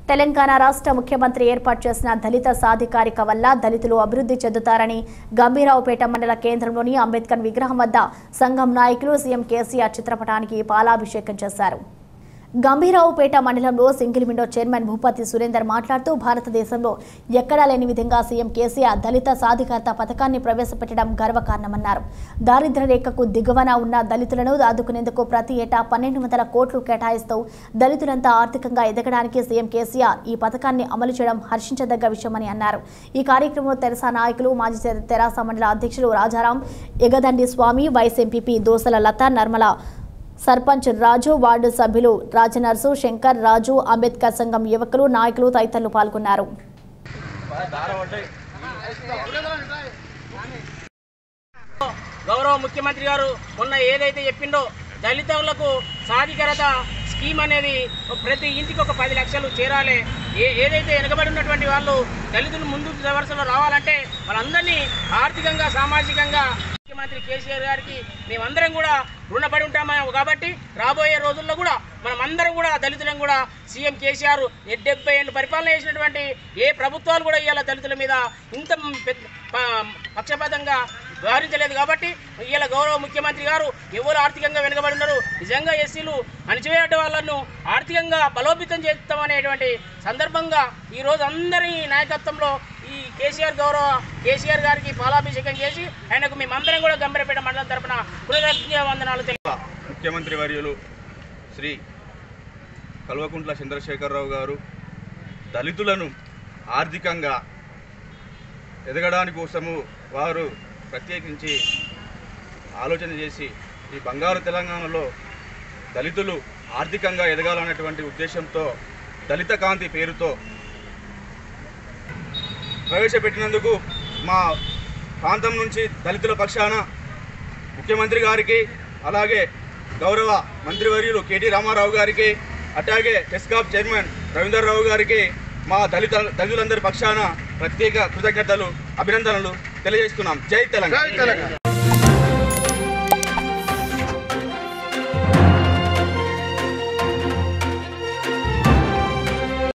తెలంగాణ రాష్ట్ర ముఖ్యమంత్రి ఏర్పాటు చేసిన దళిత సాధికారిక వల్ల దళితులు అభివృద్ధి చెందుతారని గంభీరావుపేట మండల కేంద్రంలోని అంబేద్కర్ విగ్రహం వద్ద సంఘం నాయకులు సీఎం కేసీఆర్ చిత్రపటానికి పాలాభిషేకం చేశారు గంభీరావుపేట మండలంలో single window chairman Bhupathi Surender మాట్లాడుతూ భారతదేశంలో ఎక్కడా లేని విధంగా సీఎం కేసీఆర్ దళిత సాధికారత పథకాన్ని ప్రవేశపెట్టడం గర్వకారణమన్నారు దారిద్ర్య రేఖకు దిగువన ఉన్న దళితులను ఆదుకునేందుకు ప్రతి ఏటా పన్నెండు వందల కోట్లు కేటాయిస్తూ దళితులంతా ఆర్థికంగా ఎదగడానికి సీఎం కేసీఆర్ ఈ పథకాన్ని అమలు చేయడం హర్షించదగ్గ విషయమని అన్నారు ఈ కార్యక్రమంలో తెరసా నాయకులు మాజీ తెరాస మండల అధ్యక్షులు Rajaram Egadandi Swamy vice MPP Dosala Latha Narmala sarpanch Raju ward సభ్యులు రాజనర్సు శంకర్ రాజు అంబేద్కర్ సంఘం యువకులు నాయకులు తదితరులు పాల్గొన్నారు గౌరవ ముఖ్యమంత్రి గారు మొన్న ఏదైతే చెప్పిండో దళితులకు సాధికారత స్కీమ్ అనేది ప్రతి ఇంటికి ఒక పది లక్షలు చేరాలి ఏ ఏదైతే వెనుకబడి ఉన్నటువంటి వాళ్ళు దళితులు ముందు వరుసలో రావాలంటే వాళ్ళందరినీ ఆర్థికంగా సామాజికంగా ముఖ్యమంత్రి కేసీఆర్ గారికి మేమందరం కూడా రుణపడి ఉంటాము కాబట్టి రాబోయే రోజుల్లో కూడా మనం అందరం కూడా దళితులను కూడా సీఎం కేసీఆర్ డెబ్బై ఏళ్ళు పరిపాలన చేసినటువంటి ఏ ప్రభుత్వాలు కూడా ఇవాళ దళితుల మీద ఇంత పెద్ద ప- పక్షపాతంగా వ్యవహరించలేదు కాబట్టి ఇవాళ గౌరవ ముఖ్యమంత్రి గారు ఎవరు ఆర్థికంగా వెనుకబడి ఉన్నారు నిజంగా ఎస్సీలు అణచివేయట వాళ్ళను ఆర్థికంగా బలోపేతం చేస్తామనేటువంటి సందర్భంగా ఈ రోజు అందరి నాయకత్వంలో ఈ కేసీఆర్ గౌరవ కేసీఆర్ గారికి పాలాభిషేకం చేసి ఆయనకు మేమందరం కూడా గంభీరపేట మండలం తరపున కృతజ్ఞ వందనాలు తెలియ ముఖ్యమంత్రి వర్యులు శ్రీ కల్వకుంట్ల చంద్రశేఖరరావు గారు దళితులను ఆర్థికంగా ఎదగడానికి కోసము వారు ప్రత్యేకించి ఆలోచన చేసి ఈ బంగారు తెలంగాణలో దళితులు ఆర్థికంగా ఎదగాలన్నటువంటి ఉద్దేశంతో దళిత కాంతి పేరుతో ప్రవేశపెట్టినందుకు మా ప్రాంతం నుంచి దళితుల పక్షాన ముఖ్యమంత్రి గారికి అలాగే గౌరవ మంత్రివర్యులు కేటీ రామారావు గారికి అట్లాగే టెస్కాప్ చైర్మన్ రవీందర్ రావు గారికి మా దళిత దళితులందరి పక్షాన ప్రత్యేక కృతజ్ఞతలు అభినందనలు తెలియజేస్తున్నాం జై తెలంగాణ